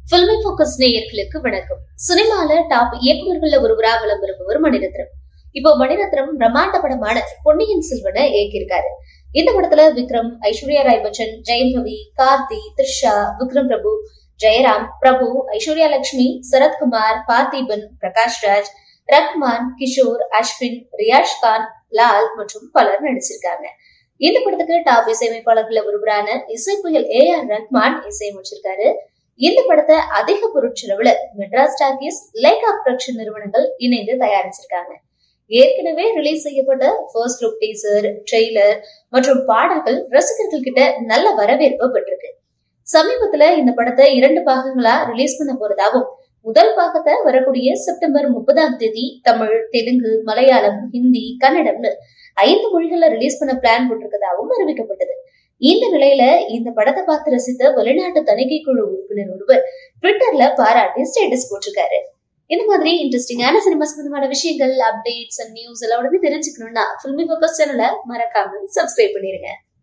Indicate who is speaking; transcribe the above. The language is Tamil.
Speaker 1: பில்மி போக்கஸ் நேயர்களுக்கு வணக்கம் சினிமால டாப் இயக்குநர்கள்ல ஒருவரா விளம் வருபவர் மணிரத்னம் இப்போ மணிரத்னம் பிரம்மாண்ட படமான பொன்னியின் செல்வனை இயக்கியிருக்காரு இந்த படத்துல விக்ரம் ஐஸ்வர்யா ராய் பச்சன் ஜெயம் ரவி கார்த்தி த்ரிஷா விக்ரம் பிரபு ஜெயராம் பிரபு ஐஸ்வர்யா லட்சுமி சரத்குமார் பார்த்திபன் பிரகாஷ் ராஜ் ரஹ்மான் கிஷோர் அஸ்வின் ரியாஷ் கான் லால் மற்றும் பலர் நடிச்சிருக்காங்க இந்த படத்துக்கு டாப் இசையமைப்பாளர்கள ஒருவரான இசை புயல் ஏ ஆர் ரஹ்மான் இசையமைச்சிருக்காரு இந்த படத்தை அதிக பொருட்செலவுல மெட்ராஸ் டாக்கீஸ் லைகா ப்ரொடக்ஷன் நிறுவனங்கள் இணைந்து தயாரிச்சிருக்காங்க ஏற்கனவே ரிலீஸ் செய்யப்பட்ட ஃபர்ஸ்ட் லுக் டீசர் ட்ரெய்லர் மற்றும் பாடல்கள் ரசிகர்கள் கிட்ட நல்ல வரவேற்பு பெற்றிருக்கு சமீபத்துல இந்த படத்தை இரண்டு பாகங்களா ரிலீஸ் பண்ண போறதாவும் முதல் பாகத்தை வரக்கூடிய செப்டம்பர் முப்பதாம் தேதி தமிழ் தெலுங்கு மலையாளம் ஹிந்தி கன்னடம்னு ஐந்து மொழிகள்ல ரிலீஸ் பண்ண பிளான் போட்டிருக்கதாகவும் அறிவிக்கப்பட்டது இந்த நிலையில இந்த படத்தை பார்த்து ரசித்த வெளிநாட்டு தணிக்கை குழு உறுப்பினர் ஒருவர் ட்விட்டர்ல பாராட்டி ஸ்டேட்டஸ் போட்டிருக்காரு இந்த மாதிரி இன்ட்ரெஸ்டிங்கான சினிமா சம்பந்தமான விஷயங்கள் அப்டேட்ஸ் அண்ட் நியூஸ் எல்லாம் உடனே தெரிஞ்சுக்கணும்னா ஃபில்மி ஃபோக்கஸ் சேனலை மறக்காம சப்ஸ்கிரைப் பண்ணிருங்க